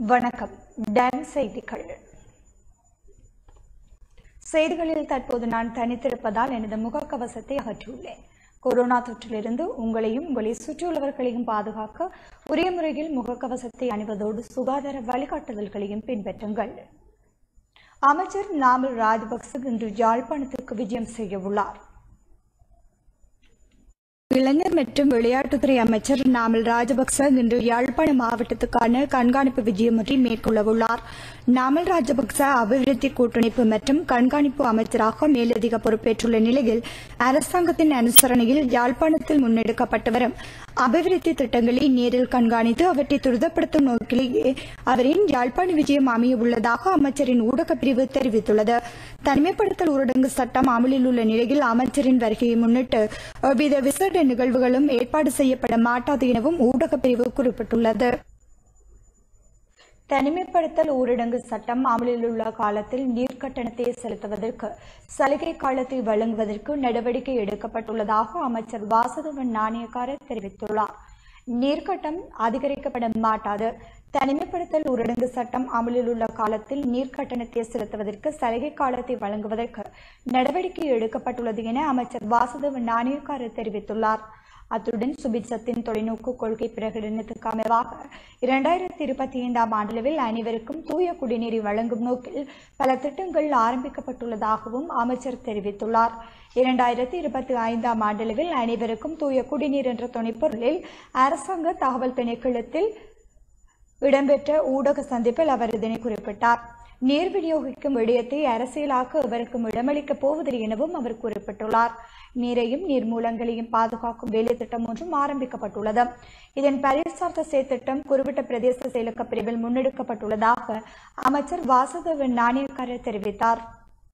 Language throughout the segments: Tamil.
வணக்கம் டன் செய்திகள் செய்திகளில் தற்போது நான் தனித்திருப்பதால் எனது முகக்கவசத்தை அகற்றியுள்ளேன் கொரோனா தொற்றிலிருந்து உங்களையும் உங்களை சுற்றியுள்ளவர்களையும் பாதுகாக்க உரிய முறையில் முகக்கவசத்தை அணிவதோடு சுகாதார வழிகாட்டுதல்களையும் பின்பற்றுங்கள் அமைச்சர் நாமல் ராஜபக்ச இன்று யாழ்ப்பாணத்திற்கு விஜயம் செய்ய உள்ளார் இளைஞர் மற்றும் விளையாட்டுத்துறை அமைச்சர் நாமல் ராஜபக்ச இன்று யாழ்ப்பாண மாவட்டத்துக்கான கண்காணிப்பு விஜயம் ஒன்றை மேற்கொள்ளவுள்ளார் நாமல் ராஜபக்ச அபிவிருத்தி கூட்டணிப்பு மற்றும் கண்காணிப்பு அமைச்சராக மேலதிக பொறுப்பேற்றுள்ள நிலையில் அரசாங்கத்தின் அனுசரணையில் யாழ்ப்பாணத்தில் முன்னெடுக்கப்பட்டு வரும் அபிவிருத்தி திட்டங்களை நேரில் கண்காணித்து அவற்றை துரிதப்படுத்தும் நோக்கிலேயே அவரின் யாழ்ப்பாண விஜயம் அமைய உள்ளதாக அமைச்சரின் ஊடகப் பிரிவு தெரிவித்துள்ளது தனிமைப்படுத்தல் ஊரடங்கு சட்டம் அமலில் உள்ள நிலையில் அமைச்சரின் வருகையை முன்னிட்டு எவ்வித விசேட நிகழ்வுகளும் ஏற்பாடு செய்யப்பட மாட்டாது எனவும் ஊடகப் பிரிவு குறிப்பிட்டுள்ளது தனிமைப்படுத்தல் ஊரடங்கு சட்டம் அமலில் உள்ள காலத்தில் நீர் கட்டணத்தை செலுத்துவதற்கு சலுகை காலத்தை வழங்குவதற்கு நடவடிக்கை எடுக்கப்பட்டுள்ளதாக அமைச்சர் வாசுதவன் நாணயக்காரர் தெரிவித்துள்ளார் நீர்க்கட்டம் அதிகரிக்கப்பட மாட்டாது தனிமைப்படுத்தல் ஊரடங்கு சட்டம் அமலில் உள்ள காலத்தில் நீர் கட்டணத்தை செலுத்துவதற்கு சலுகை காலத்தை வழங்குவதற்கு நடவடிக்கை எடுக்கப்பட்டுள்ளது என அமைச்சர் வாசுதவன் நாணயக்காரர் தெரிவித்துள்ளார் அத்துடன் சுபிட்சத்தின் தொலைநோக்கு கொள்கை பிரகடனத்துக்கு அமைவாக இரண்டாயிரத்தி இருபத்தி ஐந்தாம் ஆண்டளவில் அனைவருக்கும் தூய குடிநீரை வழங்கும் நோக்கில் பல திட்டங்கள் ஆரம்பிக்கப்பட்டுள்ளதாகவும் அமைச்சர் தெரிவித்துள்ளார் இரண்டாயிரத்தி இருபத்தி ஐந்தாம் ஆண்டளவில் அனைவருக்கும் தூய குடிநீர் என்ற துணைப்பொருளில் அரசாங்க தகவல் திணைக்களத்தில் இடம்பெற்ற ஊடக சந்திப்பில் அவர் இதனை குறிப்பிட்டார் நீர் விநியோகிக்கும் விடயத்தை அரசியலாக்க எவருக்கும் இடமளிக்கப் போவதில்லை எனவும் அவர் குறிப்பிட்டுள்ளார் நீரையும் நீர் மூலங்களையும் பாதுகாக்கும் வேலை திட்டம் ஒன்றும் ஆரம்பிக்கப்பட்டுள்ளது இதன் பரிசார்த்த செயற்திட்டம் குறிப்பிட்ட பிரதேச செயலக பிரிவில் முன்னெடுக்கப்பட்டுள்ளதாக அமைச்சர் வாசுதேவன் நாணயக்காரர் தெரிவித்தார்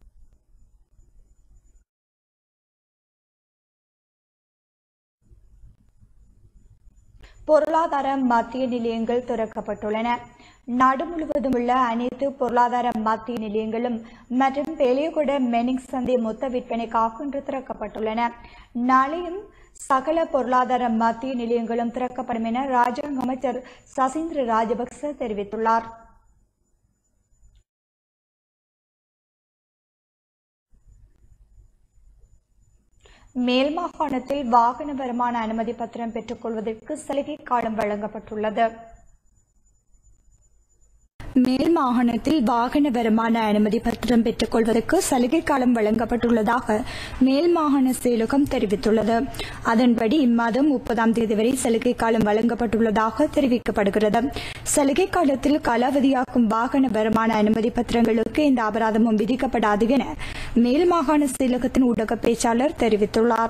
பொருளாதார மத்திய நிலையங்கள் திறக்கப்பட்டுள்ளன நாடு முழுவதும் உள்ள அனைத்து பொருளாதார மத்திய நிலையங்களும் மற்றும் பெலியகுட மெனிங் சந்தை மொத்த விற்பனைக்காக இன்று திறக்கப்பட்டுள்ளன நாளையும் சகல பொருளாதார மத்திய நிலையங்களும் திறக்கப்படும் என ராஜாங்க அமைச்சர் சசீந்திர ராஜபக்ச தெரிவித்துள்ளார் மேல் மாகாணத்தில் வாகன வருமான அனுமதி பத்திரம் பெற்றுக் கொள்வதற்கு சலுகை காலம் வழங்கப்பட்டுள்ளது மேல் மாகாணத்தில் வாகன வருமான அனுமதி பத்திரம் பெற்றுக் கொள்வதற்கு சலுகை காலம் வழங்கப்பட்டுள்ளதாக மேல் மாகாண செயலகம் தெரிவித்துள்ளது அதன்படி இம்மாதம் முப்பதாம் தேதி வரை சலுகை காலம் வழங்கப்பட்டுள்ளதாக தெரிவிக்கப்படுகிறது சலுகை காலத்தில் காலாவதியாக்கும் வாகன வருமான அனுமதி பத்திரங்களுக்கு எந்த அபராதமும் விதிக்கப்படாது என மேல் மாகாண செயலகத்தின் ஊடக பேச்சாளர் தெரிவித்துள்ளார்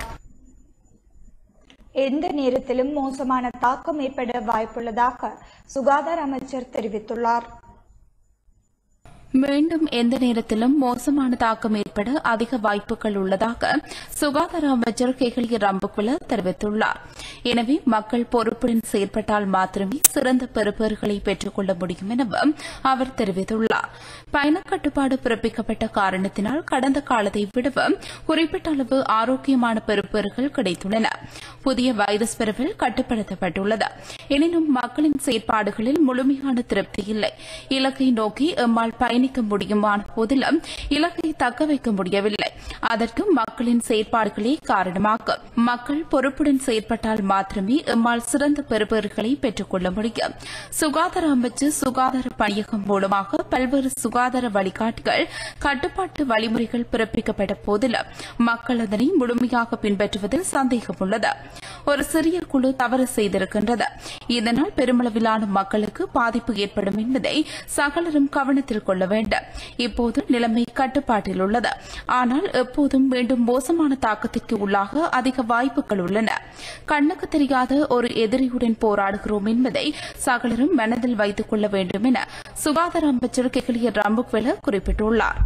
எந்த நேரத்திலும் மோசமான தாக்கம் ஏற்பட வாய்ப்புள்ளதாக சுகாதார அமைச்சர் தெரிவித்துள்ளார் மீண்டும் எந்த நேரத்திலும் மோசமான தாக்கம் ஏற்பட அதிக வாய்ப்புகள் உள்ளதாக சுகாதார அமைச்சர் கெகலிய ரம்புக்குல தெரிவித்துள்ளார் எனவே மக்கள் பொறுப்புடன் செயற்பட்டால் மாத்திரமே சிறந்த பெறுபேறுகளை பெற்றுக் கொள்ள முடியும் எனவும் அவர் தெரிவித்துள்ளார் பயணக் கட்டுப்பாடு பிறப்பிக்கப்பட்ட காரணத்தினால் கடந்த காலத்தை விடவும் குறிப்பிட்ட அளவு ஆரோக்கியமான பெறுபேறுகள் கிடைத்துள்ளன புதிய வைரஸ் பரவல் கட்டுப்படுத்தப்பட்டுள்ளது எனினும் மக்களின் செயற்பாடுகளில் முழுமையான திருப்தி இல்லை இலக்கை நோக்கி எம்மால் பயணிக்க முடியுமான போதிலும் இலக்கை தக்க வைக்க முடியவில்லை அதற்கு மக்களின் செயற்பாடுகளே காரணமாகும் மக்கள் பொறுப்புடன் செயற்பட்டால் மாத்திரமே எம்மால் சிறந்த பெறுபேறுகளை பெற்றுக் கொள்ள முடியும் சுகாதார அமைச்சு சுகாதார பணியகம் மூலமாக பல்வேறு சுகாதார வழிகாட்டுகள் கட்டுப்பாட்டு வழிமுறைகள் பிறப்பிக்கப்பட்ட போதிலும் மக்கள் அதனை முழுமையாக பின்பற்றுவதில் சந்தேகம் உள்ளது ஒரு சிறிய குழு தவறு செய்திருக்கின்றது இதனால் பெருமளவிலான மக்களுக்கு பாதிப்பு ஏற்படும் என்பதை சகலரும் கவனத்தில் கொள்ள வேண்டும் இப்போது நிலைமை கட்டுப்பாட்டில் உள்ளது ஆனால் எப்போதும் மீண்டும் மோசமான தாக்கத்திற்கு உள்ளாக அதிக வாய்ப்புகள் உள்ளன கண்ணுக்கு தெரியாத ஒரு எதிரியுடன் போராடுகிறோம் என்பதை சகலரும் மனதில் வைத்துக் கொள்ள வேண்டும் என சுகாதார அமைச்சர் கெகலிய ராம்புக்வெல குறிப்பிட்டுள்ளார்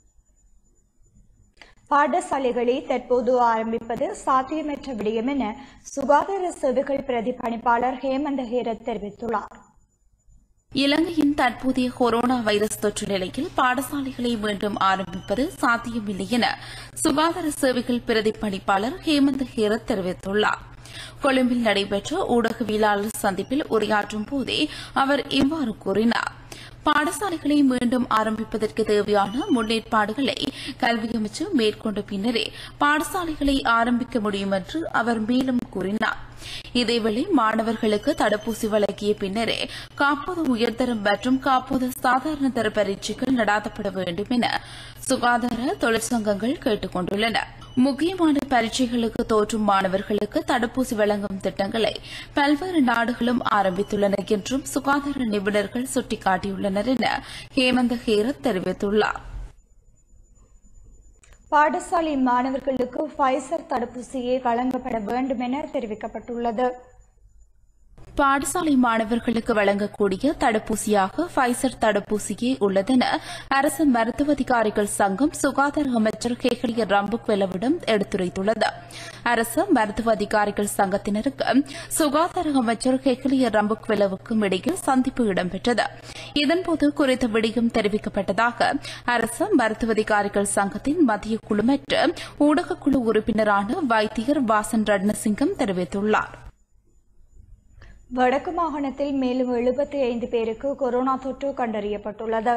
பாடசாலைகளை தற்போது ஆரம்பிப்பது சாத்தியமற்ற விடயம் என சுகாதார சேவைகள் பிரதிபலிப்பாளர் ஹேமந்த ஹேரத் தெரிவித்துள்ளார் இலங்கையின் தற்போதைய கொரோனா வைரஸ் தொற்று நிலையில் பாடசாலைகளை மீண்டும் ஆரம்பிப்பது சாத்தியமில்லை என சுகாதார சேவைகள் பிரதிபலிப்பாளர் ஹேமந்த் ஹேரத் தெரிவித்துள்ளார் கொழும்பில் நடைபெற்ற ஊடகவியலாளர் சந்திப்பில் உரையாற்றும் போதே அவர் இவ்வாறு கூறினார் பாடசாலைகளை மீண்டும் ஆரம்பிப்பதற்கு தேவையான முன்னேற்பாடுகளை கல்வி அமைச்சர் மேற்கொண்ட பின்னரே பாடசாலைகளை ஆரம்பிக்க முடியும் என்று அவர் மேலும் கூறினார் இதேவேளை மாணவர்களுக்கு தடுப்பூசி வழங்கிய பின்னரே காப்போது உயர்தரம் மற்றும் காப்போது சாதாரண தர பரீட்சைகள் நடாத்தப்பட வேண்டும் என சுகாதார தொழிற்சங்கங்கள் கேட்டுக் கொண்டுள்ளன முக்கியமான பரீட்சைகளுக்கு தோற்றும் மாணவர்களுக்கு தடுப்பூசி வழங்கும் திட்டங்களை பல்வேறு நாடுகளும் ஆரம்பித்துள்ளன என்றும் சுகாதார நிபுணர்கள் சுட்டிக்காட்டியுள்ளனர் என ஹேமந்த ஹேரத் தெரிவித்துள்ளார் பாடசாலை மாணவர்களுக்கு ஃபைசர் தடுப்பூசியே வழங்கப்பட வேண்டும் என தெரிவிக்கப்பட்டுள்ளது பாடசாலை மாணவர்களுக்கு வழங்கக்கூடிய தடுப்பூசியாக ஃபைசர் தடுப்பூசியே உள்ளதென அரசு மருத்துவ அதிகாரிகள் சங்கம் சுகாதார அமைச்சர் கேகலிய ரம்புக்வெலவிடம் எடுத்துரைத்துள்ளது அரசு மருத்துவ அதிகாரிகள் சங்கத்தினருக்கு சுகாதார அமைச்சர் கேகலிய ரம்புக்வெலவுக்கும் இடையில் சந்திப்பு இடம்பெற்றது இதன்போது குறித்த விடயம் தெரிவிக்கப்பட்டதாக அரசு மருத்துவ அதிகாரிகள் சங்கத்தின் மத்திய குழு மற்றும் ஊடகக்குழு உறுப்பினரான வைத்தியர் வாசன் ரட்னசிங்கம் தெரிவித்துள்ளார் வடக்கு மாகாணத்தில் மேலும் எழுபத்தி ஐந்து பேருக்கு கொரோனா தொற்று கண்டறியப்பட்டுள்ளது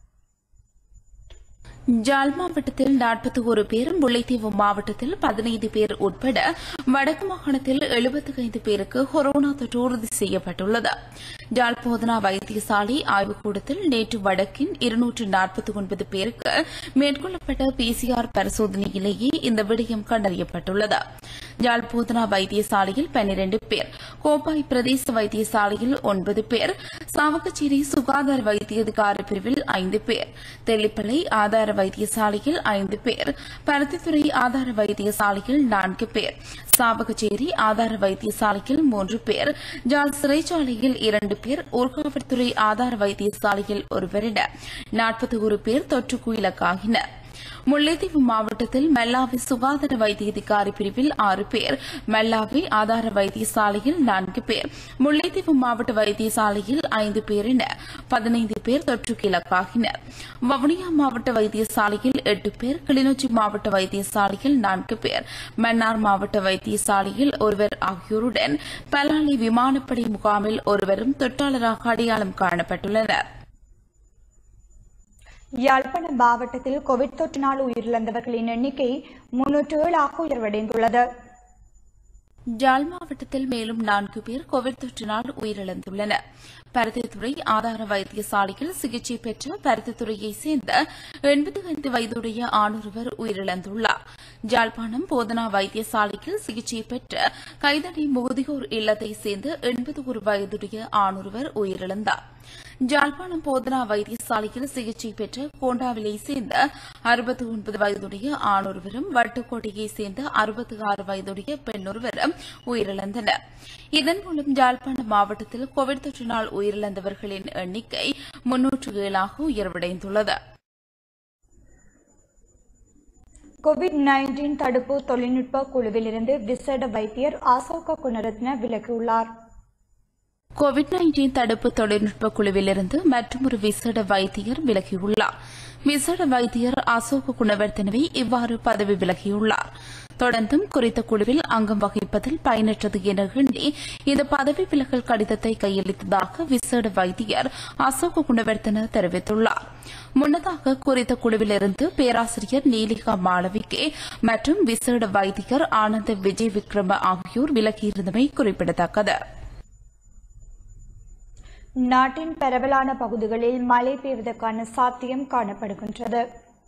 ஜாழ் மாவட்டத்தில் நாற்பத்தி ஒரு பேர் முல்லைத்தீவு மாவட்டத்தில் பதினைந்து பேர் உட்பட வடக்கு மாகாணத்தில் எழுபத்தி ஐந்து பேருக்கு கொரோனா தொற்று உறுதி செய்யப்பட்டுள்ளது ஜாழ் போதனா வைத்தியசாலை ஆய்வுக்கூடத்தில் நேற்று வடக்கின் இருநூற்று நாற்பத்தி ஒன்பது பேருக்கு மேற்கொள்ளப்பட்ட பிசிஆர் பரிசோதனையிலேயே இந்த விடயம் கண்டறியப்பட்டுள்ளது ஜாழ் போதனா வைத்தியசாலையில் பன்னிரண்டு பேர் கோப்பாய் பிரதேச வைத்தியசாலையில் ஒன்பது பேர் சாவகச்சேரி சுகாதார வைத்திய அதிகாரி பிரிவில் ஐந்து பேர் தெல்லிப்பளை ஆதார வைத்தியசாலையில் ஐந்து பேர் பருத்தித்துறை ஆதார வைத்தியசாலையில் நான்கு பேர் சாவகச்சேரி ஆதார வைத்தியசாலையில் மூன்று பேர் ஜாழ் சிறைச்சாலையில் இரண்டு பேர் ஊர்காவற்துறை ஆதார வைத்தியசாலையில் ஒருவர் என நாற்பத்தி ஒரு பேர் தொற்றுக்கு இலக்காகினர் முல்லைத்தீவு மாவட்டத்தில் மெல்லாவி சுகாதார வைத்திய அதிகாரி பிரிவில் ஆறு பேர் மெல்லாவி ஆதார வைத்தியசாலையில் நான்கு பேர் முல்லைத்தீவு மாவட்ட வைத்தியசாலையில் ஐந்து பேர் என பதினைந்து பேர் தொற்றுக்கு இலக்காகினர் வவுனியா மாவட்ட வைத்தியசாலையில் எட்டு பேர் கிளிநொச்சி மாவட்ட வைத்தியசாலையில் நான்கு பேர் மன்னார் மாவட்ட வைத்தியசாலையில் ஒருவர் ஆகியோருடன் பலாலி விமானப்படை முகாமில் ஒருவரும் தொற்றாளராக அடையாளம் காணப்பட்டுள்ளனா் யாழ்ப்பாணம் மாவட்டத்தில் கோவிட் தொற்றினால் உயிரிழந்தவர்களின் எண்ணிக்கை முன்னூற்று ஏழாக உயர்வடைந்துள்ளது ஜாழ் மாவட்டத்தில் மேலும் நான்கு பேர் கோவிட் தொற்றினால் உயிரிழந்துள்ளனர் பருத்தித்துறை ஆதார வைத்தியசாலையில் சிகிச்சை பெற்ற பருத்தித்துறையைச் சேர்ந்த எண்பத்தி ஐந்து வயதுடைய ஆணொருவர் உயிரிழந்துள்ளார் ஜாழ்ப்பாணம் போதனா வைத்தியசாலையில் சிகிச்சை பெற்ற கைதடி முதியோர் இல்லத்தைச் சேர்ந்த எண்பது ஒரு வயதுடைய ஆணொருவர் உயிரிழந்தார் ஜாழ்ப்பாணம் போதனா வைத்தியசாலையில் சிகிச்சை பெற்ற கோண்டாவிலை சேர்ந்த அறுபத்தி ஒன்பது வயதுடைய ஆணொருவரும் வட்டுக்கோட்டையைச் சேர்ந்த அறுபத்தி ஆறு வயதுடைய பெண்ணொருவரும் உயிரிழந்தனர் இதன் மூலம் ஜாழ்ப்பாணம் மாவட்டத்தில் கோவிட் தொற்றினால் உயிரிழந்தவர்களின் எண்ணிக்கை முன்னூற்று ஏழாக உயர்வடைந்துள்ளது கோவிட் நைன்டீன் தடுப்பு தொழில்நுட்ப குழுவிலிருந்து விசேட வைத்தியர் அசோக குணரத்ன விலகியுள்ளார் கோவிட் நைன்டீன் தடுப்பு தொழில்நுட்ப குழுவிலிருந்து மற்றொரு விசேட வைத்தியர் விலகியுள்ளார் விசேட வைத்தியர் அசோக குணவர்த்தனவை இவ்வாறு பதவி விலகியுள்ளார் தொடர்ந்தும் குறித்த குழுவில் அங்கம் வகிப்பதில் பயனற்றது என எண்ணி இந்த பதவி விலகல் கடிதத்தை கையளித்ததாக விசேட வைத்தியர் அசோக குணவர்த்தன தெரிவித்துள்ளார் முன்னதாக குறித்த குழுவிலிருந்து பேராசிரியர் நீலிகா மாளவிகே மற்றும் விசேட வைத்தியர் ஆனந்த விஜய் விக்ரம ஆகியோர் விலகியிருந்தமை குறிப்பிடத்தக்கது நாட்டின் பரவலான பகுதிகளில் மழை பெய்வதற்கான சாத்தியம் காணப்படுகின்றது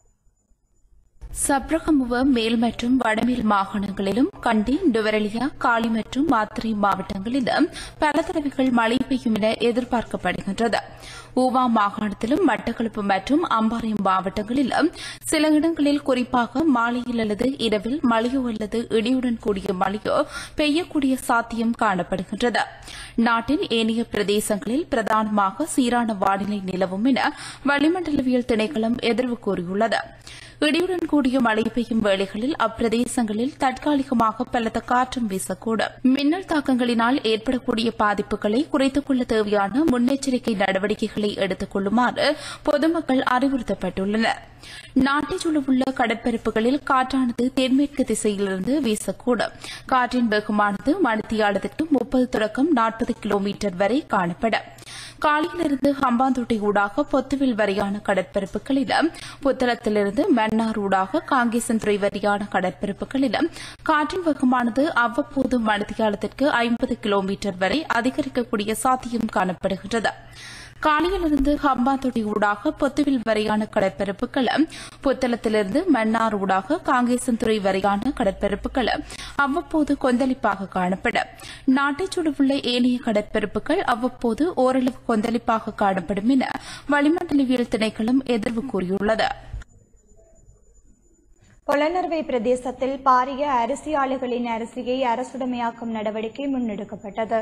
சப்ரகமுவ மேல் மற்றும் வடமேல் மாகாணங்களிலும் கண்டி டுவரலியா காலி மற்றும் மாத்திரை மாவட்டங்களிலும் பல தடவைகள் மழை பெய்யும் என எதிர்பார்க்கப்படுகின்றது ஊவா மாகாணத்திலும் மட்டக்களப்பு மற்றும் அம்பாறை மாவட்டங்களிலும் சில இடங்களில் குறிப்பாக மாலையில் அல்லது இரவில் மழையோ அல்லது இடியுடன் கூடிய மழையோ பெய்யக்கூடிய சாத்தியம் காணப்படுகின்றது நாட்டின் ஏனைய பிரதேசங்களில் பிரதானமாக சீரான வானிலை நிலவும் என வளிமண்டலவியல் திணைக்களம் எதிர்வு கூறியுள்ளது இடியுடன் கூடிய மழை பெய்யும் வேளைகளில் அப்பிரதேசங்களில் தற்காலிகமாக பலத்த காற்றும் வீசக்கூடும் மின்னல் தாக்கங்களினால் ஏற்படக்கூடிய பாதிப்புகளை குறைத்துக் கொள்ள தேவையான முன்னெச்சரிக்கை நடவடிக்கைகளை எடுத்துக் கொள்ளுமாறு பொதுமக்கள் அறிவுறுத்தப்பட்டுள்ளனர் நாட்டைச் சூழவுள்ள கடற்பரப்புகளில் காற்றானது தென்மேற்கு திசையிலிருந்து வீசக்கூடும் காற்றின் வேகமானது மணித்தியாலத்திற்கு முப்பது தொடக்கம் நாற்பது கிலோமீட்டர் வரை காணப்படும் காலியிலிருந்து ஹம்பாந்தோட்டை ஊடாக பொத்துவில் வரையான கடற்பரப்புகளிலும் புத்தளத்திலிருந்து மன்னார் ஊடாக காங்கேசன்துறை வரையான கடற்பரப்புகளிலும் காற்றின் வேகமானது அவ்வப்போது மணித்தியாலத்திற்கு ஐம்பது கிலோமீட்டர் வரை அதிகரிக்கக்கூடிய சாத்தியம் காணப்படுகிறது காலியிலிருந்து ஹம்பாந்தோட்டை ஊடாக பொத்துவில் வரையான கடற்பரப்புகளும் புத்தளத்திலிருந்து மன்னார் ஊடாக காங்கேசன்துறை வரையான கடற்பரப்புகளும் அவ்வப்போது கொந்தளிப்பாக காணப்படும் நாட்டைச் சுடவுள்ள ஏனைய கடற்பரப்புகள் அவ்வப்போது ஓரளவு கொந்தளிப்பாக காணப்படும் என வளிமண்டலவியல் திணைக்களம் எதிர்வு கூறியுள்ளது பொலனர்வை பிரதேசத்தில் பாரிய அரிசி ஆலைகளின் அரிசியை அரசுடைமையாக்கும் நடவடிக்கை முன்னெடுக்கப்பட்டது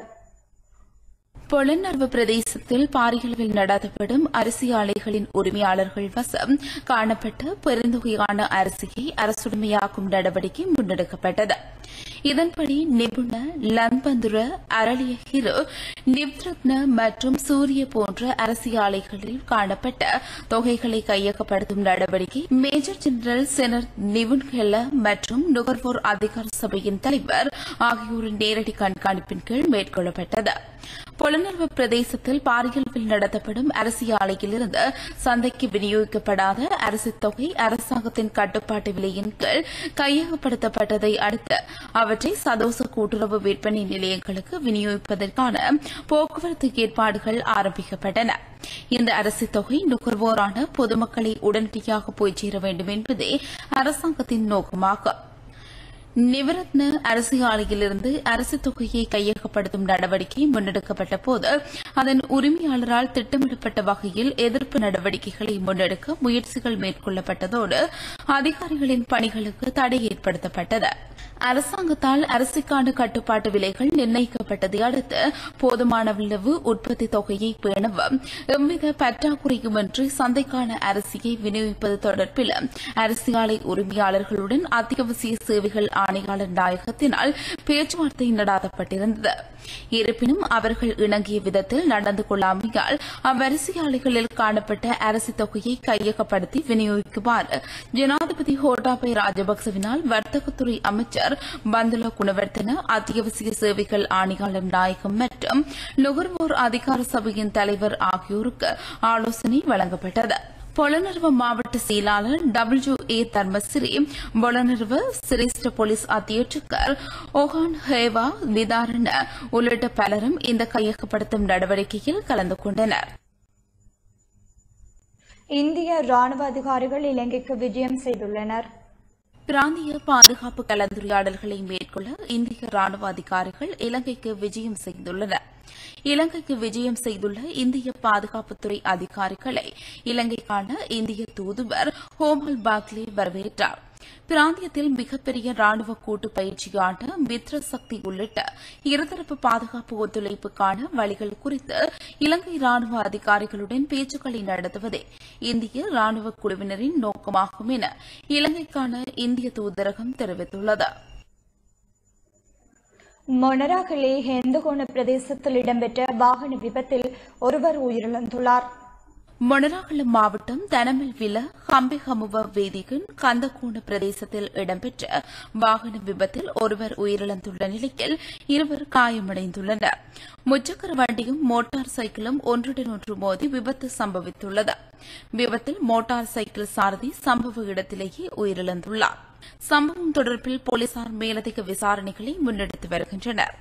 பொலனர்வு பிரதேசத்தில் பாரியளவில் நடத்தப்படும் அரிசி ஆலைகளின் உரிமையாளர்கள் வசம் காணப்பட்ட பெருந்தொகையான அரிசியை அரசுடைமையாக்கும் நடவடிக்கை முன்னெடுக்கப்பட்டது இதன்படி நிபுண லன்பந்துர அரளியகிரு நிவ்ரத்ன மற்றும் சூரிய போன்ற அரிசி ஆலைகளில் காணப்பட்ட தொகைகளை கையகப்படுத்தும் நடவடிக்கை மேஜர் ஜெனரல் செனர் நிவுன் ஹெல்ல மற்றும் நுகர்வோர் அதிகார சபையின் தலைவர் ஆகியோரின் நேரடி கண்காணிப்பின் கீழ் மேற்கொள்ளப்பட்டது புலனர்வு பிரதேசத்தில் பாரியளவில் நடத்தப்படும் அரிசி ஆலையிலிருந்து சந்தைக்கு விநியோகிக்கப்படாத அரிசி தொகை அரசாங்கத்தின் கட்டுப்பாட்டு விலையின் கீழ் கையகப்படுத்தப்பட்டதை அடுத்து அவற்றை சதோச கூட்டுறவு விற்பனை நிலையங்களுக்கு விநியோகிப்பதற்கான போக்குவரத்து ஏற்பாடுகள் ஆரம்பிக்கப்பட்டன இந்த அரிசி தொகை நுகர்வோரான பொதுமக்களை உடனடியாக போய் சேர வேண்டும் என்பதே அரசாங்கத்தின் நோக்கமாகும் நிவரத்ன அரிசி ஆலையிலிருந்து அரிசி தொகையை கையகப்படுத்தும் நடவடிக்கை முன்னெடுக்கப்பட்ட போது அதன் உரிமையாளரால் திட்டமிடப்பட்ட வகையில் எதிர்ப்பு நடவடிக்கைகளை முன்னெடுக்க முயற்சிகள் மேற்கொள்ளப்பட்டதோடு அதிகாரிகளின் பணிகளுக்கு தடை ஏற்படுத்தப்பட்டது அரசாங்கத்தால் அரிசிக்கான கட்டுப்பாட்டு விலைகள் நிர்ணயிக்கப்பட்டதை அடுத்து போதுமான அளவு உற்பத்தி தொகையை பேணவும் எவ்வித பற்றாக்குறையுமின்றி சந்தைக்கான அரிசியை விநியோகிப்பது தொடர்பில் அரிசி ஆலை உரிமையாளர்களுடன் அத்தியாவசிய சேவைகள் ஆணையாளர் நாயகத்தினால் பேச்சுவார்த்தை நடாத்தப்பட்டிருந்தது இருப்பினும் அவர்கள் இணங்கிய விதத்தில் நடந்து கொள்ளாமையால் அவ்வரிசி ஆலைகளில் காணப்பட்ட அரிசி தொகையை கையகப்படுத்தி விநியோகிக்குமாறு ஜனாதிபதி ஹோட்டாபை ராஜபக்சவினால் வர்த்தகத்துறை அமைச்சர் பந்துல குணவர்த்தன அத்தியாவசிய சேவைகள் ஆணையாளர் நாயகம் மற்றும் நுகர்வோர் அதிகார சபையின் தலைவர் ஆகியோருக்கு ஆலோசனை வழங்கப்பட்டது பொலனர்வ மாவட்ட செயலாளர் டபிள்யூ ஏ தர்மசிறி பொலனர்வ சிரேஷ்ட போலீஸ் அத்தியட்சகர் ஓஹான் ஹேவா விதாரண உள்ளிட்ட பலரும் இந்த கையகப்படுத்தும் நடவடிக்கையில் கலந்து கொண்டனர் இந்திய ராணுவ அதிகாரிகள் இலங்கைக்கு விஜயம் செய்துள்ளனர் பிராந்திய பாதுகாப்பு கலந்துரையாடல்களை மேற்கொள்ள இந்திய ராணுவ அதிகாரிகள் இலங்கைக்கு விஜயம் செய்துள்ளனர் இலங்கைக்கு விஜயம் செய்துள்ள இந்திய பாதுகாப்புத்துறை அதிகாரிகளை இலங்கைக்கான இந்திய தூதுவர் ஹோமல் பாக்லே வரவேற்றார் பிராந்தியத்தில் மிகப்பெரிய ராணுவ கூட்டு பயிற்சியான மித்ர சக்தி உள்ளிட்ட இருதரப்பு பாதுகாப்பு ஒத்துழைப்புக்கான வழிகள் குறித்து இலங்கை ராணுவ அதிகாரிகளுடன் பேச்சுக்களை நடத்துவதே இந்திய ராணுவ குழுவினரின் நோக்கமாகும் என இலங்கைக்கான இந்திய தூதரகம் தெரிவித்துள்ளது மொனராகலே ஹெந்தகோண பிரதேசத்தில் இடம்பெற்ற வாகன விபத்தில் ஒருவர் உயிரிழந்துள்ளார் மொனராகலம் மாவட்டம் தனமல் வில ஹம்பிஹமுவ வேதிகன் கந்தகோண பிரதேசத்தில் இடம்பெற்ற வாகன விபத்தில் ஒருவர் உயிரிழந்துள்ள நிலையில் இருவர் காயமடைந்துள்ளனர் முச்சக்கர வண்டியும் மோட்டார் சைக்கிளும் ஒன்றுடன் ஒன்று மோதி விபத்து சம்பவித்துள்ளது விபத்தில் மோட்டார் சைக்கிள் சாரதி சம்பவ இடத்திலேயே உயிரிழந்துள்ளார் சம்பவம் தொடர்பில் போலீசார் மேலதிக விசாரணைகளை முன்னெடுத்து வருகின்றனர்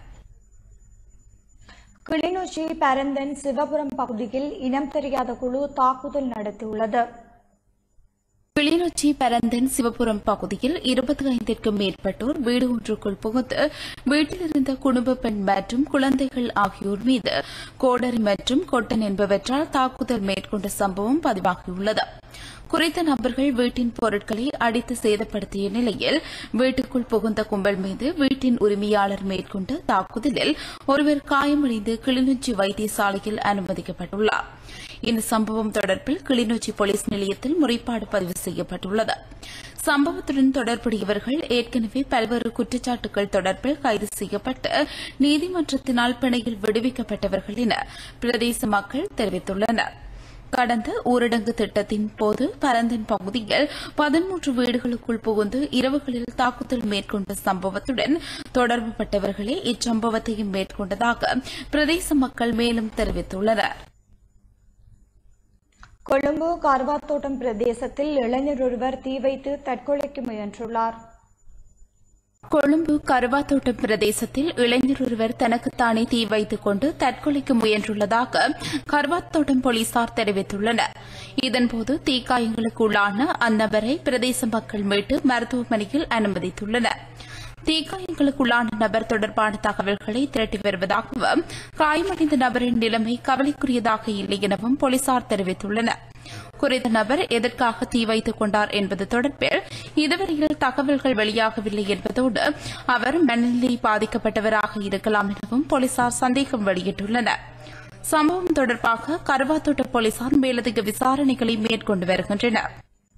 கிளிநொச்சி பரந்தன் சிவபுரம் பகுதியில் இனம் தெரியாத குழு தாக்குதல் நடத்தியுள்ளது கிளிநொச்சி பரந்தன் சிவபுரம் பகுதியில் இருபத்தி ஐந்திற்கும் மேற்பட்டோர் வீடு ஒன்றுக்குள் புகுந்து வீட்டில் இருந்த குடும்ப பெண் மற்றும் குழந்தைகள் ஆகியோர் மீது கோடரி மற்றும் கொட்டன் என்பவற்றால் தாக்குதல் மேற்கொண்ட சம்பவம் பதிவாகியுள்ளது குறித்த நபர்கள் வீட்டின் பொருட்களை அடித்து சேதப்படுத்திய நிலையில் வீட்டுக்குள் புகுந்த கும்பல் மீது வீட்டின் உரிமையாளர் மேற்கொண்ட தாக்குதலில் ஒருவர் காயமடைந்து கிளிநொச்சி வைத்தியசாலையில் அனுமதிக்கப்பட்டுள்ளார் இந்த சம்பவம் தொடர்பில் கிளிநொச்சி போலீஸ் நிலையத்தில் முறைப்பாடு பதிவு செய்யப்பட்டுள்ளது சம்பவத்துடன் தொடர்புடையவர்கள் ஏற்கனவே பல்வேறு குற்றச்சாட்டுகள் தொடர்பில் கைது செய்யப்பட்டு நீதிமன்றத்தினால் பிணையில் விடுவிக்கப்பட்டவர்கள் என பிரதேச மக்கள் தெரிவித்துள்ளனர் கடந்த ஊரடங்கு திட்டத்தின் போது பரந்தன் பகுதியில் பதிமூன்று வீடுகளுக்குள் புகுந்து இரவுகளில் தாக்குதல் மேற்கொண்ட சம்பவத்துடன் தொடர்புபட்டவர்களே இச்சம்பவத்தையும் மேற்கொண்டதாக பிரதேச மக்கள் மேலும் தெரிவித்துள்ளனர் கொழும்பு கர்வாத்தோட்டம் பிரதேசத்தில் இளைஞர் ஒருவர் தீ வைத்து தற்கொலைக்கு முயன்றுள்ளார் கொழும்பு கருவாத்தோட்டம் பிரதேசத்தில் இளைஞர் ஒருவர் தனக்குத்தானே தீ வைத்துக் கொண்டு தற்கொலைக்கு முயன்றுள்ளதாக கருவாத்தோட்டம் போலீசார் தெரிவித்துள்ளனர் இதன்போது தீக்காயங்களுக்கு உள்ளான அந்நபரை பிரதேச மக்கள் மீட்டு மருத்துவமனையில் அனுமதித்துள்ளனர் தீக்காயங்களுக்குள்ளான நபர் தொடர்பான தகவல்களை திரட்டி வருவதாகவும் காயமடைந்த நபரின் நிலைமை கவலைக்குரியதாக இல்லை எனவும் போலீசார் தெரிவித்துள்ளனர் குறித்த நபர் எதற்காக தீ வைத்துக் கொண்டார் என்பது தொடர்பில் இதுவரையில் தகவல்கள் வெளியாகவில்லை என்பதோடு அவர் மனநிலை பாதிக்கப்பட்டவராக இருக்கலாம் எனவும் போலீசார் சந்தேகம் வெளியிட்டுள்ளனர் சம்பவம் தொடர்பாக கருவாத்தோட்ட போலீசார் மேலதிக விசாரணைகளை மேற்கொண்டு வருகின்றனர்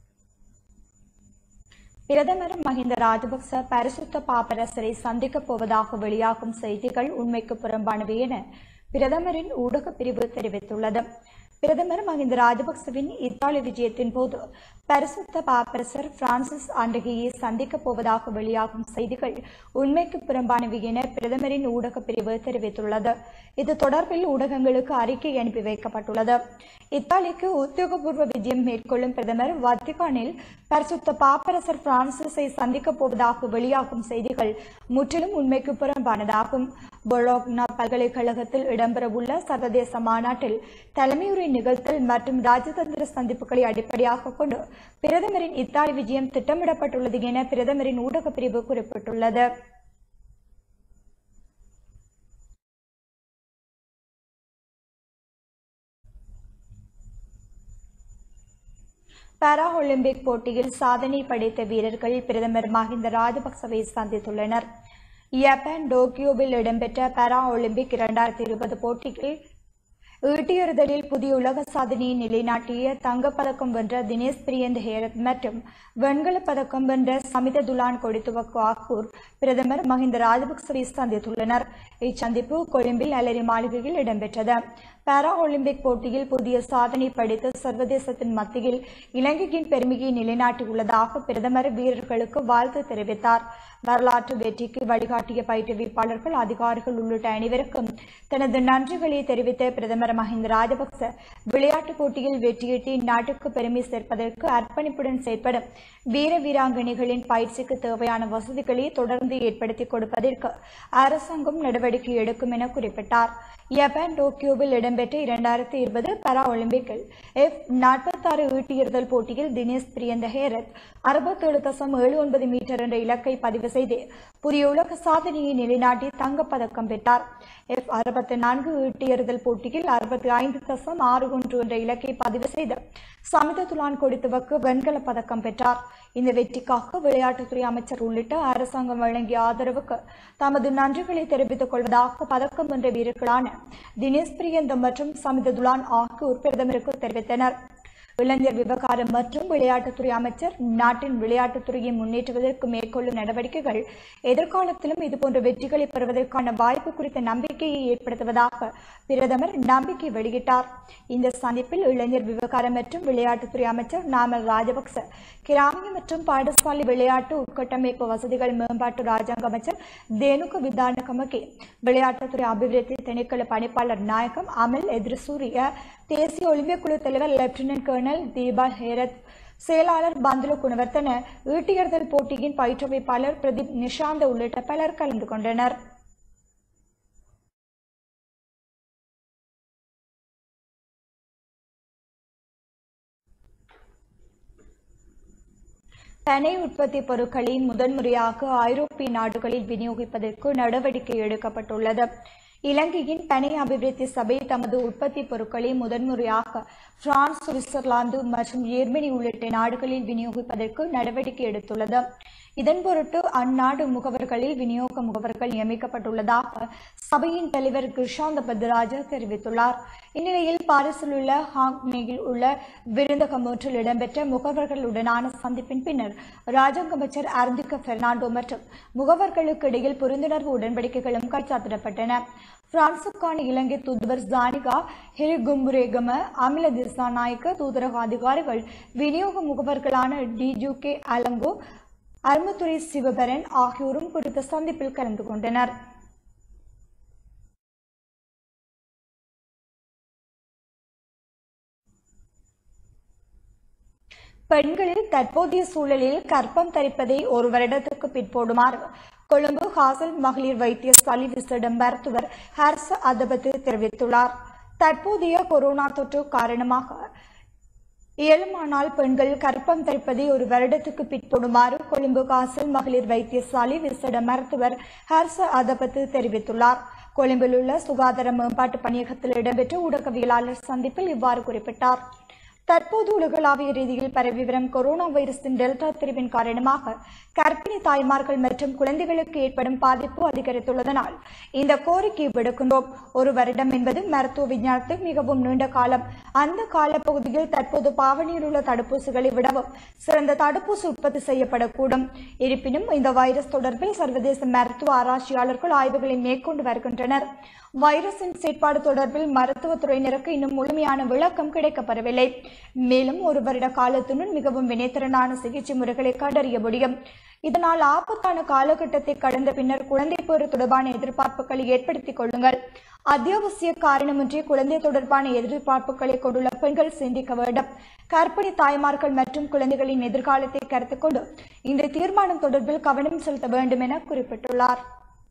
பிரதமர் மஹிந்த ராஜபக்ச பரிசுத்த பாப்பரசரை சந்திக்கப் போவதாக வெளியாகும் செய்திகள் உண்மைக்கு புறம்பானவை என பிரதமரின் ஊடகப் பிரிவு தெரிவித்துள்ளது பிரதமர் மஹிந்த ராஜபக்சவின் இத்தாலி விஜயத்தின் போது பரிசுத்த பாப்பரசர் பிரான்சிஸ் ஆண்டகையை சந்திக்கப் போவதாக வெளியாகும் செய்திகள் உண்மைக்கு புறம்பானவை என பிரதமரின் ஊடகப் பிரிவு தெரிவித்துள்ளது இது தொடர்பில் ஊடகங்களுக்கு அறிக்கை அனுப்பி வைக்கப்பட்டுள்ளது இத்தாலிக்கு உத்தியோகபூர்வ விஜயம் மேற்கொள்ளும் பிரதமர் வத்திகானில் பரிசுத்த பாப்பரசர் பிரான்சிஸை சந்திக்கப் போவதாக வெளியாகும் செய்திகள் முற்றிலும் உண்மைக்கு புறம்பானதாகும் பொலோக்னா பல்கலைக்கழகத்தில் இடம்பெறவுள்ள சர்வதேச மாநாட்டில் தலைமையுரை நிகழ்த்தல் மற்றும் ராஜதந்திர சந்திப்புகளை அடிப்படையாக கொண்டு பிரதமரின் இத்தாலி விஜயம் திட்டமிடப்பட்டுள்ளது என பிரதமரின் ஊடகப் பிரிவு குறிப்பிட்டுள்ளது பாரா ஒலிம்பிக் போட்டியில் சாதனை படைத்த வீரர்கள் பிரதமர் மஹிந்த ராஜபக்சவை சந்தித்துள்ளனர் ஜப்பான் டோக்கியோவில் இடம்பெற்ற பாரா ஒலிம்பிக் இரண்டாயிரத்தி இருபது போட்டியில் ஈட்டியெறிதலில் புதிய உலக சாதனையை நிலைநாட்டிய தங்கப்பதக்கம் வென்ற தினேஷ் பிரியந்த் ஹேரத் மற்றும் வெண்கலப் பதக்கம் வென்ற சமித துலான் கொடித்துவக்கு ஆகூர் பிரதமர் மஹிந்த ராஜபக்சவை சந்தித்துள்ளனர் இச்சந்திப்பு கொழும்பில் அலரி மாளிகையில் இடம்பெற்றது பாரா ஒலிம்பிக் போட்டியில் புதிய சாதனை படைத்து சர்வதேசத்தின் மத்தியில் இலங்கையின் பெருமையை நிலைநாட்டியுள்ளதாக பிரதமர் வீரர்களுக்கு வாழ்த்து தெரிவித்தார் வரலாற்று வெற்றிக்கு வழிகாட்டிய பயிற்றுவிப்பாளர்கள் அதிகாரிகள் உள்ளிட்ட அனைவருக்கும் தனது நன்றிகளை தெரிவித்த பிரதமர் மஹிந்த ராஜபக்ச விளையாட்டுப் போட்டியில் வெற்றியீட்டி நாட்டுக்கு பெருமை சேர்ப்பதற்கு அர்ப்பணிப்புடன் செயற்படும் வீர வீராங்கனைகளின் பயிற்சிக்கு தேவையான வசதிகளை தொடர்ந்து ஏற்படுத்தி கொடுப்பதற்கு அரசாங்கம் நடவடிக்கை எடுக்கும் என குறிப்பிட்டார் ஜப்பான் டோக்கியோவில் இடம்பெற்ற இரண்டாயிரத்தி இருபது பாரா ஒலிம்பிக்கில் எஃப் நாற்பத்தாறு ஈட்டியெறிதல் போட்டியில் தினேஷ் பிரியந்த ஹேரத் அறுபத்தேழு தசம் ஏழு ஒன்பது மீட்டர் என்ற இலக்கை பதிவு செய்து புதிய உலக சாதனையை நிலைநாட்டி தங்கப்பதக்கம் பெற்றார் எஃப் அறுபத்தி நான்கு ஈட்டியெறிதல் போட்டியில் அறுபத்தி ஐந்து தசம் ஆறு ஒன்று என்ற இலக்கை பதிவு செய்து சமித துலான் கொடுத்துவக்கு வெண்கலப் பதக்கம் பெற்றார் இந்த வெற்றிக்காக விளையாட்டுத்துறை அமைச்சர் உள்ளிட்ட அரசாங்கம் வழங்கிய ஆதரவுக்கு தமது நன்றிகளை தெரிவித்துக் கொள்வதாக பதக்கம் வென்ற வீரர்களான தினேஷ் பிரியந்தம் மற்றும் சமித துலான் ஆகியோர் பிரதமருக்கு தெரிவித்தனர் இளைஞர் விவகாரம் மற்றும் விளையாட்டுத்துறை அமைச்சர் நாட்டின் விளையாட்டுத்துறையை முன்னேற்றுவதற்கு மேற்கொள்ளும் நடவடிக்கைகள் எதிர்காலத்திலும் இதுபோன்ற வெற்றிகளை பெறுவதற்கான வாய்ப்பு குறித்த நம்பிக்கையை ஏற்படுத்துவதாக பிரதமர் நம்பிக்கை வெளியிட்டார் இந்த சந்திப்பில் இளைஞர் விவகாரம் மற்றும் விளையாட்டுத்துறை அமைச்சர் நாமல் ராஜபக்ச கிராமிய மற்றும் பாடசாலை விளையாட்டு உட்கட்டமைப்பு வசதிகள் மேம்பாட்டு ராஜாங்க அமைச்சர் தேனுக விதான கமகே விளையாட்டுத்துறை அபிவிருத்தி திணைக்கள பணிப்பாளர் நாயகம் அமல் எதிர்சூரிய தேசிய ஒலிம்பிக் குழு தலைவர் லெப்டினன்ட் கர்னல் தீபா ஹேரத் செயலாளர் பந்துல குணவர்த்தன ஈட்டியெறிதல் போட்டியின் பயிற்றுவிப்பாளர் பிரதீப் நிஷாந்த உள்ளிட்ட பலர் கலந்து கொண்டனர் பனை உற்பத்தி பொருட்களை முதன்முறையாக ஐரோப்பிய நாடுகளில் விநியோகிப்பதற்கு நடவடிக்கை எடுக்கப்பட்டுள்ளது இலங்கையின் பனை அபிவிருத்தி சபை தமது உற்பத்தி பொருட்களை முதன்முறையாக பிரான்ஸ் சுவிட்சர்லாந்து மற்றும் ஜெர்மனி உள்ளிட்ட நாடுகளில் விநியோகிப்பதற்கு நடவடிக்கை எடுத்துள்ளது இதன் பொருட்டு அந்நாடு முகவர்களில் விநியோக முகவர்கள் நியமிக்கப்பட்டுள்ளதாக சபையின் தலைவர் கிருஷாந்த பத்ராஜா தெரிவித்துள்ளார் இந்நிலையில் பாரிஸில் உள்ள ஹாங்மேயில் உள்ள விருந்தகம் ஒன்றில் இடம்பெற்ற முகவர்களுடனான சந்திப்பின் பின்னர் ராஜாங்க அமைச்சர் அர்ந்திக பெர்னாண்டோ மற்றும் முகவர்களுக்கு இடையில் புரிந்துணர்வு உடன்படிக்கைகளும் கைச்சாத்திடப்பட்டன பிரான்சுக்கான இலங்கை தூதுவர் ஜானிகா ஹிரிகும்புரேகம அமில திசாநாயக்க தூதரக அதிகாரிகள் விநியோக முகவர்களான டிஜு கே அலங்கோ அருமத்துறை சிவபரன் ஆகியோரும் குறித்த சந்திப்பில் கலந்து கொண்டனர் பெண்களில் தற்போதைய சூழலில் கர்ப்பம் தரிப்பதை ஒரு வருடத்துக்கு பிற்போடுமாறு கொழும்பு ஹாசல் மகளிர் வைத்தியசாலை விசேட மருத்துவர் ஹர்ஷ அதபத்து தெரிவித்துள்ளார் தற்போதைய கொரோனா தொற்று காரணமாக இயலுமானால் பெண்கள் கர்ப்பம் தரிப்பதை ஒரு வருடத்துக்கு பிற்படுமாறு கொழும்பு காசல் மகளிர் வைத்தியசாலை விசேட மருத்துவர் ஹர்ஷ அதபத்து தெரிவித்துள்ளார் கொழும்பில் உள்ள சுகாதார மேம்பாட்டு பணியகத்தில் இடம்பெற்ற ஊடகவியலாளர் சந்திப்பில் இவ்வாறு குறிப்பிட்டார் தற்போது உலகளாவிய ரீதியில் பரவி வரும் கொரோனா வைரஸின் டெல்டா பிரிவின் காரணமாக கர்ப்பிணி தாய்மார்கள் மற்றும் குழந்தைகளுக்கு ஏற்படும் பாதிப்பு அதிகரித்துள்ளதனால் இந்த கோரிக்கை விடுக்கின்றோம் ஒரு வருடம் என்பது மருத்துவ விஞ்ஞானத்தில் மிகவும் நீண்ட காலம் அந்த காலப்பகுதியில் தற்போது பாவனையில் உள்ள தடுப்பூசிகளை விடவும் சிறந்த தடுப்பூசி உற்பத்தி செய்யப்படக்கூடும் இருப்பினும் இந்த வைரஸ் தொடர்பில் சர்வதேச மருத்துவ ஆராய்ச்சியாளர்கள் ஆய்வுகளை மேற்கொண்டு வருகின்றனர் வைரஸின் செயற்பாடு தொடர்பில் மருத்துவத்துறையினருக்கு இன்னும் முழுமையான விளக்கம் கிடைக்கப்பெறவில்லை மேலும் ஒரு வருட காலத்தினுள் மிகவும் வினைத்திறனான சிகிச்சை முறைகளை கண்டறிய முடியும் இதனால் ஆபத்தான காலகட்டத்தை கடந்த பின்னர் குழந்தை பேறு தொடர்பான எதிர்பார்ப்புகளை ஏற்படுத்திக் கொள்ளுங்கள் அத்தியாவசிய காரணமின்றி குழந்தை தொடர்பான எதிர்பார்ப்புகளை கொண்டுள்ள பெண்கள் சிந்திக்க வேண்டும் கர்ப்பிணி தாய்மார்கள் மற்றும் குழந்தைகளின் எதிர்காலத்தை கருத்தில் கொண்டு இந்த தீர்மானம் தொடர்பில் கவனம் செலுத்த வேண்டும் என குறிப்பிட்டுள்ளார்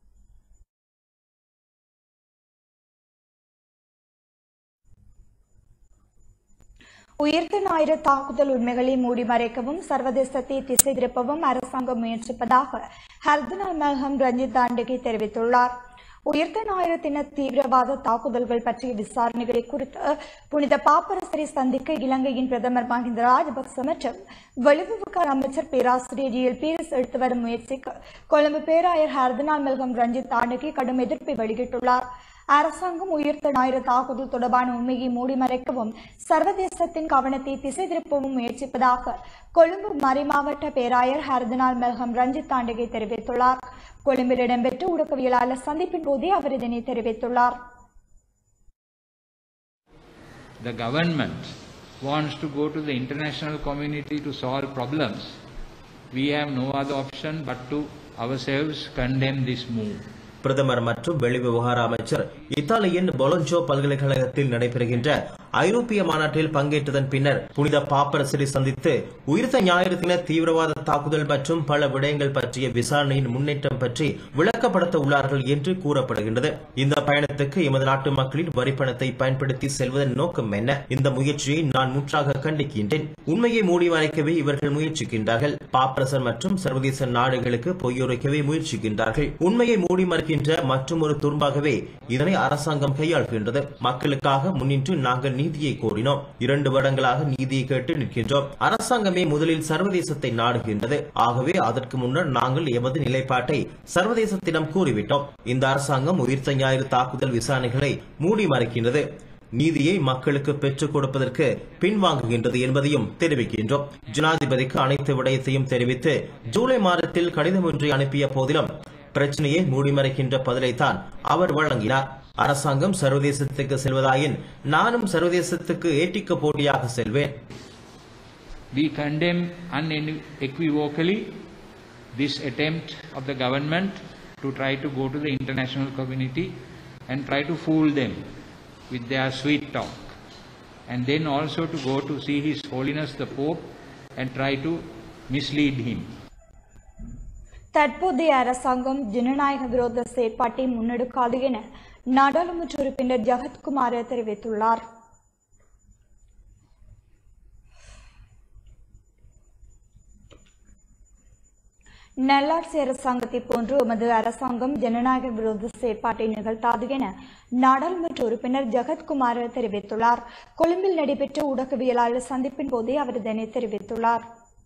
உயிர்த்த ஞாயிறு தாக்குதல் உண்மைகளை மூடி மறைக்கவும் சர்வதேசத்தை திசை திருப்பவும் அரசாங்கம் முயற்சிப்பதாக ஹர்தனால் மல்ஹம் ரஞ்சித் தாண்டகி தெரிவித்துள்ளார் உயிர்த்த ஞாயிறு தின தீவிரவாத தாக்குதல்கள் பற்றிய விசாரணைகளை குறித்து புனித பாப்பரசரை சந்திக்க இலங்கையின் பிரதமர் மஹிந்த ராஜபக்ச மற்றும் வெளிவிவகார அமைச்சர் பேராசிரியர் ஜி எல் பீரிஸ் எடுத்து வரும் முயற்சிக்கு கொழும்பு பேராயர் ஹர்தனால் மெல்கம் ரஞ்சித் தாண்டகி கடும் எதிர்ப்பை வெளியிட்டுள்ளார் அரசாங்கம் உயிர்த்த ஞாயிறு தாக்குதல் தொடர்பான உண்மையை மூடி மறைக்கவும் சர்வதேசத்தின் கவனத்தை திசை திருப்பவும் முயற்சிப்பதாக கொழும்பு மறைமாவட்ட பேராயர் ஹர்தனால் மெல்கம் ரஞ்சித் தாண்டகை தெரிவித்துள்ளார் கொழும்பில் இடம்பெற்ற ஊடகவியலாளர் சந்திப்பின் போதே அவர் இதனை தெரிவித்துள்ளார் the government wants to go to the international community to solve problems, we have no other option but to ourselves condemn this move. பிரதமர் மற்றும் வெளிவிவகார அமைச்சர் இத்தாலியின் பொலஞ்சோ பல்கலைக்கழகத்தில் நடைபெறுகின்ற ஐரோப்பிய மாநாட்டில் பங்கேற்றதன் பின்னர் புனித பாப்பரசரை சந்தித்து உயிர்த்த ஞாயிறு தின தீவிரவாத தாக்குதல் மற்றும் பல விடயங்கள் பற்றிய விசாரணையின் முன்னேற்றம் பற்றி விளக்கப்படுத்த உள்ளார்கள் என்று கூறப்படுகின்றது இந்த பயணத்துக்கு எமது நாட்டு மக்களின் வரிப்பணத்தை பயன்படுத்தி செல்வதன் நோக்கம் என்ன இந்த முயற்சியை நான் முற்றாக கண்டிக்கின்றேன் உண்மையை மூடி மறைக்கவே இவர்கள் முயற்சிக்கின்றார்கள் பாப்பரசர் மற்றும் சர்வதேச நாடுகளுக்கு பொய்யுரைக்கவே முயற்சிக்கின்றார்கள் உண்மையை மூடி மறைக்கின்ற மற்றும் ஒரு துரும்பாகவே இதனை அரசாங்கம் கையாள்கின்றது மக்களுக்காக முன்னின்று நாங்கள் நீதியை கோரினோம் இரண்டு வருடங்களாக நீதியை கேட்டு நிற்கின்றோம் அரசாங்கமே முதலில் சர்வதேசத்தை நாடுகின்றது ஆகவே அதற்கு முன்னர் நாங்கள் எமது நிலைப்பாட்டை சர்வதேசத்திடம் கூறிவிட்டோம் இந்த அரசாங்கம் உயிர்த்த ஞாயிறு தாக்குதல் விசாரணைகளை மூடி மறைக்கின்றது நீதியை மக்களுக்கு பெற்றுக் கொடுப்பதற்கு பின்வாங்குகின்றது என்பதையும் தெரிவிக்கின்றோம் ஜனாதிபதிக்கு அனைத்து விடயத்தையும் தெரிவித்து ஜூலை மாதத்தில் கடிதம் ஒன்றை அனுப்பிய போதிலும் பிரச்சனையை மூடிமறைக்கின்ற பதிலைத்தான் அவர் வழங்கினார் அரசாங்கம் சர்வதேசத்துக்கு செல்வதாயின் நானும் சர்வதேசத்துக்கு ஏட்டிக்க போட்டியாக செல்வேன் We condemn unequivocally this attempt of the government to try to go to the international community and try to fool them with their sweet talk. And then also to go to see His Holiness the Pope and try to mislead him. தற்போதைய அரசாங்கம் ஜனநாயக விரோத செயற்பாட்டை முன்னெடுக்காது என நாடாளுமன்ற உறுப்பினர் ஜகத்குமார் தெரிவித்துள்ளார் நல்லாட்சி அரசாங்கத்தை போன்று எமது அரசாங்கம் ஜனநாயக விரோத செயற்பாட்டை நிகழ்த்தாது என நாடாளுமன்ற உறுப்பினர் ஜெகத்குமார் தெரிவித்துள்ளார் கொழும்பில் நடைபெற்ற ஊடகவியலாளர் சந்திப்பின் போதே அவர் இதனை தெரிவித்துள்ளார்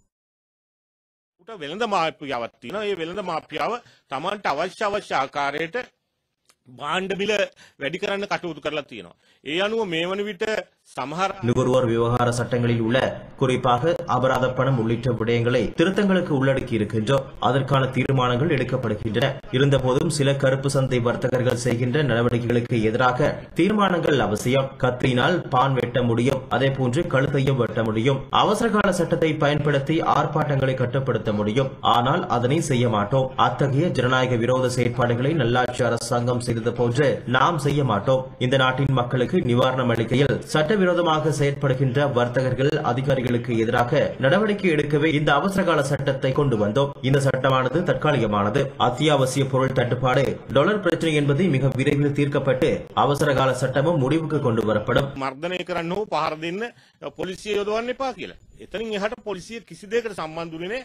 ට වෙළඳ මාපියාවක් තියෙනවා. ඒ වෙළඳ මාපියාව Tamanට අවශ්‍ය අවශ්‍ය ආකාරයට භාණ්ඩ මිල වැඩි කරන්න කටයුතු කරලා තියෙනවා. ඒ අනුව මේ වන විට සමහර நுகர்வோர் விவகார சட்டங்களில் உள்ள குறிப்பாக அபராத பணம் உள்ளிட்ட விடயங்களை திருத்தங்களுக்கு உள்ளடக்கி இருக்கின்றோம் அதற்கான தீர்மானங்கள் எடுக்கப்படுகின்றன இருந்தபோதும் சில கருப்பு சந்தை வர்த்தகர்கள் செய்கின்ற நடவடிக்கைகளுக்கு எதிராக தீர்மானங்கள் அவசியம் கத்தியினால் பான் வெட்ட வெட்ட முடியும் அதே போன்று கழுத்தையும் வெட்ட முடியும் அவசர கால சட்டத்தை பயன்படுத்தி ஆர்ப்பாட்டங்களை கட்டுப்படுத்த முடியும் ஆனால் அதனை செய்ய மாட்டோம் அத்தகைய ஜனநாயக விரோத செயற்பாடுகளை நல்லாட்சி அரசாங்கம் செய்தது போன்று நாம் செய்ய மாட்டோம் இந்த நாட்டின் மக்களுக்கு நிவாரணம் அளிக்கையில் சட்டவிரோதமாக செயற்படுகின்ற வர்த்தகர்கள் அதிகாரிகளுக்கு எதிராக நடவடிக்கை எடுக்கவே இந்த அவசரகால சட்டத்தை கொண்டு வந்தோம் இந்த சட்டமானது தற்காலிகமானது அத்தியாவசிய பொருள் தட்டுப்பாடு டாலர் பிரச்சனை என்பது மிக விரைவில் தீர்க்கப்பட்டு அவசரகால சட்டமும் முடிவுக்கு கொண்டு வரப்படும் මර්ධනය කරන්න හෝ පහර දෙන්න පොලිසිය යොදවන්න එපා කියලා. එතනින් එහට පොලිසිය කිසි දෙයකට සම්බන්ධුනේ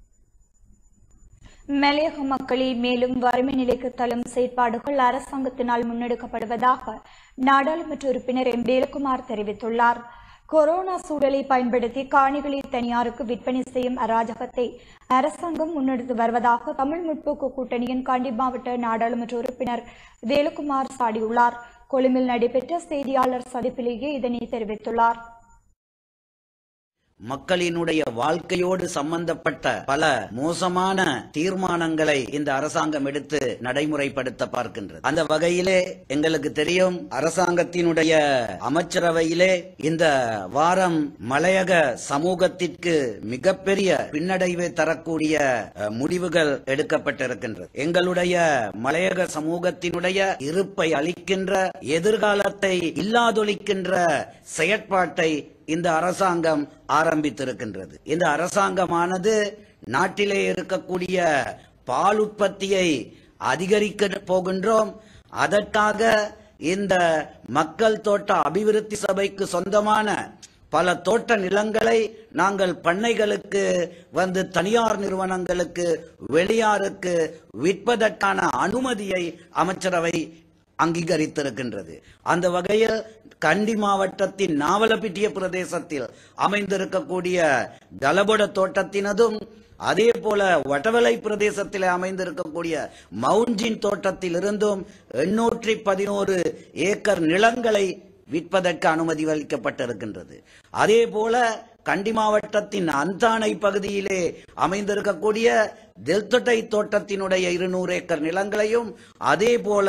மலையக மக்களை மேலும் வறுமை நிலைக்கு தள்ளும் செயற்பாடுகள் அரசாங்கத்தினால் முன்னெடுக்கப்படுவதாக நாடாளுமன்ற உறுப்பினர் எம் வேலுக்குமார் தெரிவித்துள்ளார் கொரோனா சூழலை பயன்படுத்தி காணிகளை தனியாருக்கு விற்பனை செய்யும் அராஜகத்தை அரசாங்கம் முன்னெடுத்து வருவதாக தமிழ் முற்போக்கு கூட்டணியின் காண்டி மாவட்ட நாடாளுமன்ற உறுப்பினர் வேலுக்குமார் சாடியுள்ளார் கொழும்பில் நடைபெற்ற செய்தியாளர் சந்திப்பிலேயே இதனை தெரிவித்துள்ளார் மக்களினுடைய வாழ்க்கையோடு சம்பந்தப்பட்ட பல மோசமான தீர்மானங்களை இந்த அரசாங்கம் எடுத்து நடைமுறைப்படுத்த பார்க்கின்றது அந்த வகையிலே எங்களுக்கு தெரியும் அரசாங்கத்தினுடைய அமைச்சரவையிலே இந்த வாரம் மலையக சமூகத்திற்கு மிகப்பெரிய பின்னடைவை தரக்கூடிய அஹ், முடிவுகள் எடுக்கப்பட்டிருக்கின்றது எங்களுடைய மலையக சமூகத்தினுடைய இருப்பை அளிக்கின்ற எதிர்காலத்தை இல்லாதொழிக்கின்ற செயற்பாட்டை இந்த அரசாங்கம் ஆரம்பித்திருக்கின்றது இந்த அரசாங்கமானது நாட்டிலே இருக்கக்கூடிய பால் உற்பத்தியை அதிகரிக்க போகின்றோம் அதற்காக இந்த மக்கள் தோட்ட அபிவிருத்தி சபைக்கு சொந்தமான பல தோட்ட நிலங்களை நாங்கள் பண்ணைகளுக்கு வந்து தனியார் நிறுவனங்களுக்கு வெளியாருக்கு விற்பதற்கான அனுமதியை அமைச்சரவை அங்கீகரித்திருக்கின்றது அந்த வகையில் கண்டி மாவட்டத்தின் நாவலப்பிட்டிய பிரதேசத்தில் அமைந்திருக்கக்கூடிய தலபொட தோட்டத்தினதும் அதே போல வட்டவலை பிரதேசத்தில் அமைந்திருக்கக்கூடிய மவுஞ்சின் தோட்டத்தில் இருந்தும் எண்ணூற்றி பதினோரு ஏக்கர் நிலங்களை விற்பதற்கு அனுமதி அளிக்கப்பட்டிருக்கின்றது அதே போல கண்டி மாவட்டத்தின் அந்தானை பகுதியிலே அமைந்திருக்கக்கூடிய தெல்தொட்டை தோட்டத்தினுடைய இருநூறு ஏக்கர் நிலங்களையும் அதே போல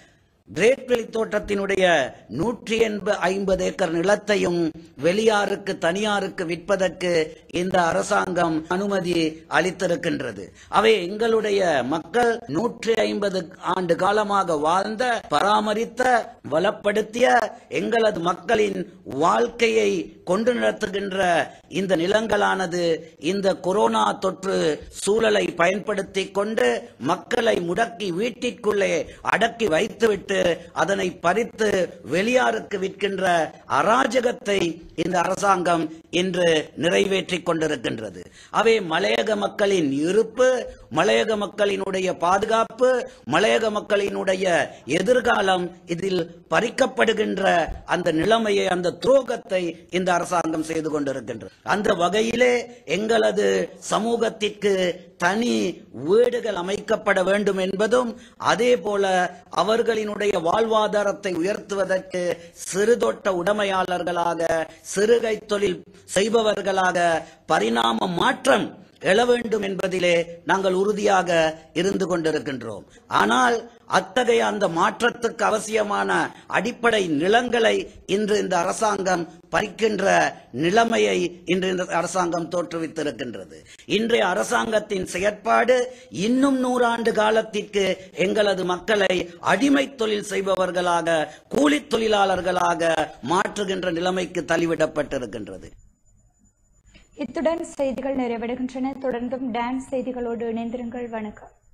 கிரேட் வெளி தோட்டத்தினுடைய நூற்றி எண்பது ஐம்பது ஏக்கர் நிலத்தையும் வெளியாருக்கு தனியாருக்கு விற்பதற்கு இந்த அரசாங்கம் அனுமதி அளித்திருக்கின்றது அவை எங்களுடைய மக்கள் நூற்றி ஐம்பது ஆண்டு காலமாக வாழ்ந்த பராமரித்த வளப்படுத்திய எங்களது மக்களின் வாழ்க்கையை கொண்டு நடத்துகின்ற இந்த நிலங்களானது இந்த கொரோனா தொற்று சூழலை பயன்படுத்தி கொண்டு மக்களை முடக்கி வீட்டிற்குள்ளே அடக்கி வைத்துவிட்டு அதனை பறித்து வெளியாருக்கு விற்கின்ற அராஜகத்தை இந்த அரசாங்கம் இன்று நிறைவேற்றிக் கொண்டிருக்கின்றது அவை மலையக மக்களின் இருப்பு மலையக மக்களினுடைய பாதுகாப்பு மலையக மக்களினுடைய எதிர்காலம் இதில் பறிக்கப்படுகின்ற அந்த நிலைமையை அந்த துரோகத்தை இந்த அரசாங்கம் செய்து கொண்டிருக்கின்றது அந்த வகையிலே எங்களது சமூகத்திற்கு தனி வீடுகள் அமைக்கப்பட வேண்டும் என்பதும் அதே போல அவர்களினுடைய வாழ்வாதாரத்தை உயர்த்துவதற்கு சிறுதோட்ட உடைமையாளர்களாக சிறுகை தொழில் செய்பவர்களாக பரிணாம மாற்றம் எழ வேண்டும் என்பதிலே நாங்கள் உறுதியாக இருந்து கொண்டிருக்கின்றோம் ஆனால் அத்தகைய அந்த மாற்றத்துக்கு அவசியமான அடிப்படை நிலங்களை இன்று இந்த அரசாங்கம் பறிக்கின்ற நிலைமையை இன்று இந்த அரசாங்கம் தோற்றுவித்திருக்கின்றது இன்றைய அரசாங்கத்தின் செயற்பாடு இன்னும் நூறாண்டு காலத்திற்கு எங்களது மக்களை அடிமை தொழில் செய்பவர்களாக கூலித் தொழிலாளர்களாக மாற்றுகின்ற நிலைமைக்கு தள்ளிவிடப்பட்டிருக்கின்றது இத்துடன் செய்திகள் நிறைவடைகின்றன தொடர்ந்தும் டான்ஸ் செய்திகளோடு இணைந்திருங்கள் வணக்கம்